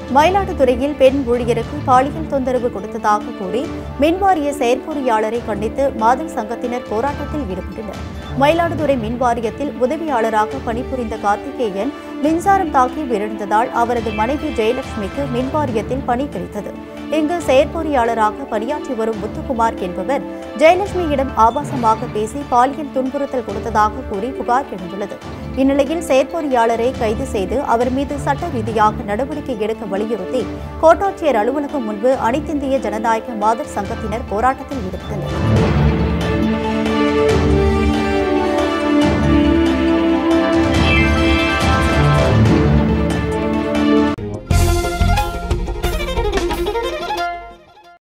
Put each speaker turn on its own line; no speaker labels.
மயிலாடுதுறையில் பெண் ஊழியருக்கு பாலியல் தொந்தரவு கொடுத்ததாக கூறி மின்வாரிய செயற்பொறியாளரை கண்டித்து மாதர் சங்கத்தினர் போராட்டத்தில் ஈடுபட்டனர் மயிலாடுதுறை மின் வாரியத்தில் உதவியாளராக பணிபுரிந்த கார்த்திகேயன் மின்சாரம் தாக்கி உயிரிழந்ததால் அவரது மனைவி ஜெயலட்சுமிக்கு மின் வாரியத்தில் பணி கிடைத்தது இங்கு செயற்பொறியாளராக பணியாற்றி வரும் முத்துக்குமார் என்பவர் ஜெயலட்சுமியிடம் ஆபாசமாக பேசி பாலியல் துன்புறுத்தல் கொடுத்ததாக கூறி புகார் எழுந்துள்ளது இந்நிலையில் செயற்பொறியாளரை கைது செய்து அவர் மீது சட்ட ரீதியாக நடவடிக்கை எடுக்க வலியுறுத்தி கோட்டாட்சியர் அலுவலகம் முன்பு அனைத்திந்திய ஜனநாயக மாதர் சங்கத்தினர் போராட்டத்தில் ஈடுபட்டனர்